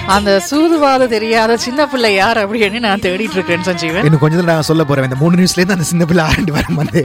அந்த சூதுவாத தெரியாத சின்ன பிள்ளை யார் அப்படின்னு நான் தேடிட்டு இருக்கேன் சஞ்சீவன் இன்னும் கொஞ்சம் நான் சொல்ல போறேன் இந்த மூணு நியூஸ்ல இருந்து அந்த சின்ன பிள்ளை ஆரண்டு வர வந்து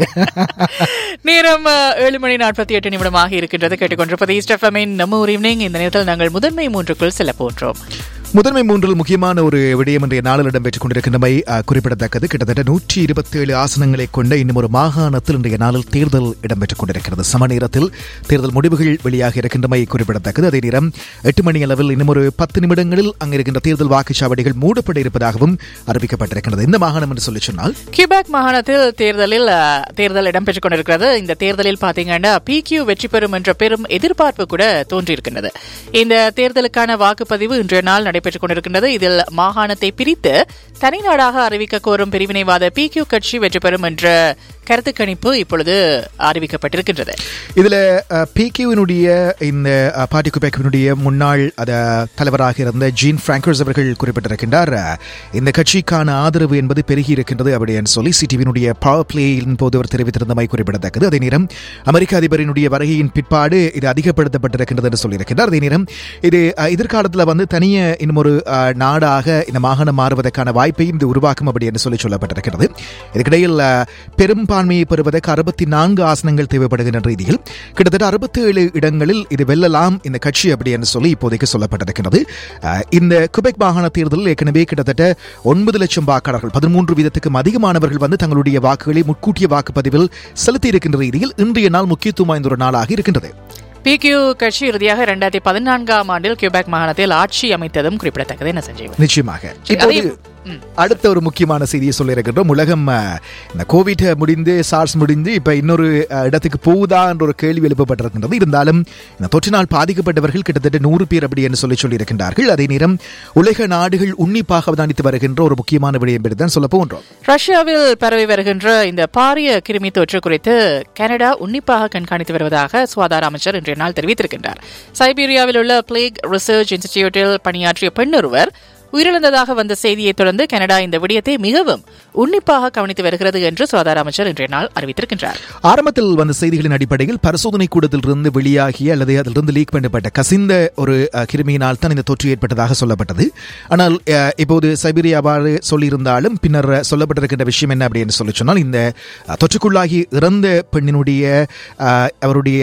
நேரம் அஹ், ஏழு மணி நாற்பத்தி எட்டு நிமிடமாக இருக்கின்றது கேட்டுக்கொண்டிருப்பது ஈஸ்ட் எஃப்எம்மின் நம்ம ஊர் ஈவினிங் இந்த நேரத்தில் நாங்கள் முதன்மை மூன்றுக்குள் செல்ல போன்றோம் முதன்மை மூன்றில் முக்கியமான ஒரு விடயம் இன்றைய நாளில் இடம்பெற்றுக் கொண்டிருக்கின்றமை அஹ், குறிப்பிடத்தக்கது கிட்டத்தட்ட நூற்றி இருபத்தி ஏழு ஆசனங்களை கொண்ட இன்னும் ஒரு மாகாணத்தில் இன்றைய நாளில் தேர்தல் இடம்பெற்றுக் கொண்டிருக்கிறது சம நேரத்தில் தேர்தல் முடிவுகள் வெளியாக இருக்கின்றமை குறிப்பிடத்தக்கது அதே நேரம் எட்டு மணி அளவில் இன்னும் ஒரு பத்து நிமிடங்களில் அங்கு இருக்கின்ற தேர்தல் வாக்குச்சாவடிகள் மூடப்பட இருப்பதாகவும் அறிவிக்கப்பட்டிருக்கிறது இந்த மாகாணம் என்று சொல்லி சொன்னால் கியூபேக் மாகாணத்தில் தேர்தலில் அஹ், தேர்தல் இடம்பெற்றுக் கொண்டிருக்கிறது இந்த தேர்தலில் பாத்தீங்கன்னா பிகியூ வெற்றி பெறும் என்ற பெரும் எதிர்பார்ப்பு கூட தோன்றியிருக்கின்றது இந்த தேர்தலுக்கான வாக்குப்பதிவு இன்றைய நாள் நடைபெற்றுக் கொண்டிருக்கின்றது இதில் மாகாணத்தை பிரித்து தனிநாடாக அறிவிக்க கோரும் பிரிவினைவாத பிகியூ கட்சி வெற்றி பெறும் என்ற கருத்து கணிப்பு இப்பொழுது அறிவிக்கப்பட்டிருக்கின்றது இதுல பிகியூனுடைய இந்த அஹ், பார்ட்டி குபேக்கினுடைய முன்னாள் அத தலைவராக இருந்த ஜீன் பிராங்கர்ஸ் அவர்கள் குறிப்பிட்டிருக்கின்றார் அஹ், இந்த கட்சிக்கான ஆதரவு என்பது பெருகி இருக்கின்றது அப்படின்னு சொல்லி சிடிவியினுடைய பவர் பிளேயின் போது அவர் தெரிவித்திருந்தமை குறிப்பிடத்தக்கது அதே நேரம் அமெரிக்க அதிபரினுடைய வருகையின் பிற்பாடு இது அதிகப்படுத்தப்பட்டிருக்கின்றது என்று சொல்லியிருக்கின்றார் அதே நேரம் இது அஹ், எதிர்காலத்தில் வந்து தனிய இன்னும் ஒரு அஹ், நாடாக இந்த மாகாணம் மாறுவதற்கான வாய்ப்பையும் இது உருவாக்கும் அப்படி என்று சொல்லி சொல்லப்பட்டிருக்கிறது இதுக்கிடையில் அஹ், பெரும்பான்மையை பெறுவதற்கு அறுபத்தி நான்கு ஆசனங்கள் தேவைப்படுகின்ற ரீதியில் கிட்டத்தட்ட அறுபத்தி ஏழு இடங்களில் இது வெல்லலாம் இந்த கட்சி அப்படி என்று சொல்லி இப்போதைக்கு சொல்லப்பட்டிருக்கிறது அஹ், இந்த குபெக் மாகாண தேர்தலில் ஏற்கனவே கிட்டத்தட்ட ஒன்பது லட்சம் வாக்காளர்கள் பதிமூன்று வீதத்துக்கும் அதிகமானவர்கள் வந்து தங்களுடைய வாக்குகளை முன்கூட்டிய வாக்குப்பதிவில் செலுத்தி இருக்கின்ற ரீதியில் இன்றைய நாள் முக்கியத்துவம் வாய்ந்த ஒரு நாளாக இருக்கின்றது பிகியூ கட்சி இறுதியாக இரண்டாயிரத்தி பதினான்காம் ஆண்டில் கியூபேக் மாகாணத்தில் ஆட்சி அமைத்ததும் குறிப்பிடத்தக்கது என்ன சஞ்சீவன் நிச்சயமாக சரி, இப்போது அதே- ம். அடுத்த ஒரு முக்கியமான செய்தியை சொல்லியிருக்கின்றோம் உலகம் அஹ், இந்த கோவிட் முடிந்து சார்ஸ் முடிந்து இப்ப இன்னொரு அஹ், இடத்துக்கு போகுதா என்ற ஒரு கேள்வி எழுப்பப்பட்டிருக்கின்றது இருந்தாலும் இந்த தொற்றினால் பாதிக்கப்பட்டவர்கள் கிட்டத்தட்ட நூறு பேர் அப்படி என்று சொல்லி சொல்லியிருக்கின்றார்கள் அதே நேரம் உலக நாடுகள் உன்னிப்பாக அவதானித்து வருகின்ற ஒரு முக்கியமான விடயம் என்று தான் சொல்ல போன்றோம் ரஷ்யாவில் பரவி வருகின்ற இந்த பாரிய கிருமி தொற்று குறித்து கனடா உன்னிப்பாக கண்காணித்து வருவதாக சுகாதார அமைச்சர் இன்றைய நாள் தெரிவித்திருக்கின்றார் சைபீரியாவில் உள்ள பிளேக் ரிசர்ச் இன்ஸ்டிடியூட்டில் பணியாற்றிய பெண்ணொருவர் உயிரிழந்ததாக வந்த செய்தியை தொடர்ந்து கனடா இந்த விடயத்தை மிகவும் உன்னிப்பாக கவனித்து வருகிறது என்று சுகாதார அமைச்சர் இன்றைய நாள் அறிவித்திருக்கின்றார் ஆரம்பத்தில் வந்த செய்திகளின் அடிப்படையில் பரிசோதனை கூடத்திலிருந்து வெளியாகிய அல்லது அதிலிருந்து லீக் பண்ணப்பட்ட கசிந்த ஒரு அஹ், கிருமியினால் தான் இந்த தொற்று ஏற்பட்டதாக சொல்லப்பட்டது ஆனால் அஹ், இப்போது சைபீரியாவாறு சொல்லியிருந்தாலும் பின்னர் சொல்லப்பட்டிருக்கின்ற விஷயம் என்ன அப்படின்னு சொல்லி சொன்னால் இந்த அஹ், தொற்றுக்குள்ளாகி இறந்த பெண்ணினுடைய அஹ், அவருடைய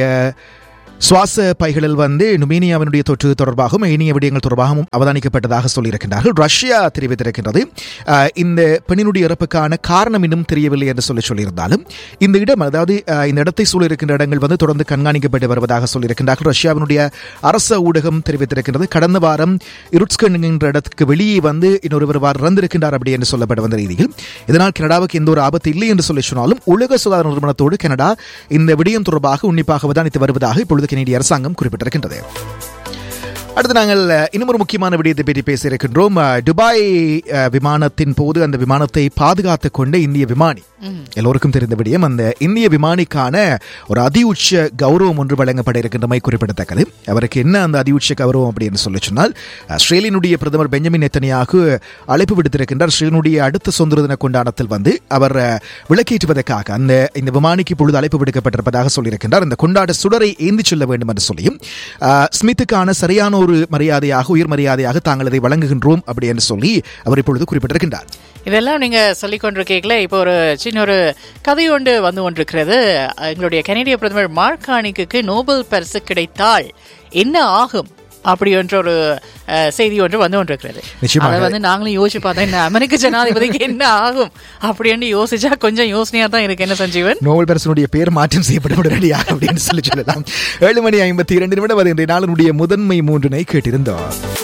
சுவாச பைகளில் வந்து நுமேனியாவினுடைய தொற்று தொடர்பாகவும் ஏனைய விடயங்கள் தொடர்பாகவும் அவதானிக்கப்பட்டதாக சொல்லியிருக்கின்றார்கள் ரஷ்யா தெரிவித்திருக்கின்றது அஹ், இந்த பெண்ணினுடைய இறப்புக்கான காரணம் இன்னும் தெரியவில்லை என்று சொல்லி சொல்லியிருந்தாலும் இந்த இடம் அதாவது அஹ், இந்த இடத்தை சூழலிருக்கின்ற இடங்கள் வந்து தொடர்ந்து கண்காணிக்கப்பட்டு வருவதாக சொல்லியிருக்கின்றார்கள் ரஷ்யாவினுடைய அரச ஊடகம் தெரிவித்திருக்கின்றது கடந்த வாரம் இருட்ஸ்கன் என்கின்ற இடத்துக்கு வெளியே வந்து இன்னொருவர் வார் இறந்திருக்கின்றார் அப்படி என்று சொல்லப்பட்ட வந்த ரீதியில் இதனால் கனடாவுக்கு எந்த ஒரு ஆபத்து இல்லை என்று சொல்லி சொன்னாலும் உலக சுகாதார நிறுவனத்தோடு கனடா இந்த விடயம் தொடர்பாக உன்னிப்பாக அவதானித்து வருவதாக இப்பொழுது கனேடிய அரசாங்கம் குறிப்பிட்டிருக்கின்றது அடுத்து நாங்கள் அஹ், இன்னும் ஒரு முக்கியமான விடயத்தை பற்றி பேசியிருக்கின்றோம் அஹ், துபாய் அஹ், விமானத்தின் போது அந்த விமானத்தை பாதுகாத்துக் கொண்ட இந்திய விமானி எல்லோருக்கும் தெரிந்த விடயம் அந்த இந்திய விமானிக்கான ஒரு அதி உச்ச கௌரவம் ஒன்று வழங்கப்பட இருக்கின்றமை குறிப்பிடத்தக்கது அவருக்கு என்ன அந்த அதி உச்ச கௌரவம் அப்படின்னு சொல்லி சொன்னால் ஆஸ்திரேலியனுடைய பிரதமர் பெஞ்சமின் நெத்தனியாக அழைப்பு விடுத்திருக்கின்றார் ஆஸ்திரேலியனுடைய அடுத்த சுதந்திர தின கொண்டாட்டத்தில் வந்து அவர் அஹ், விளக்கேற்றுவதற்காக அந்த இந்த விமானிக்கு இப்பொழுது அழைப்பு விடுக்கப்பட்டிருப்பதாக சொல்லியிருக்கின்றார் இந்த கொண்டாட்ட சுடரை ஏந்தி செல்ல வேண்டும் என்று சொல்லியும் அஹ், ஸ்மித்துக்கான சரியான ஒரு மரியாதையாக உயர் மரியாதையாக தாங்கள் அதை வழங்குகின்றோம் அப்படி என்று சொல்லி அவர் இப்பொழுது குறிப்பிட்டிருக்கின்றார் இதெல்லாம் நீங்க சொல்லிக் கொண்டிருக்கீங்களே இப்போ ஒரு சின்ன ஒரு கதை ஒன்று வந்து கொண்டிருக்கிறது எங்களுடைய கனேடிய பிரதமர் மார்கானிக்கு நோபல் பரிசு கிடைத்தால் என்ன ஆகும் அப்படி என்ற ஒரு அஹ், செய்தி ஒன்று வந்து கொண்டிருக்கிறது நிச்சயமாக. அதை வந்து நாங்களும் யோசிச்சு பார்த்தா என்ன அமெரிக்க ஜனாதிபதிக்கு என்ன ஆகும் அப்படின்னு யோசிச்சா கொஞ்சம் யோசனையா தான் இருக்கு என்ன சஞ்சீவன் நோபல் பரிசனுடைய பேர் மாற்றம் செய்யப்பட உடனடியாக அப்படின்னு சொல்லி சொல்லலாம் ஏழு மணி ஐம்பத்தி இரண்டு நிமிடம் அது இன்றைய நாளினுடைய முதன்மை மூன்றினை கேட்டிருந்தோம்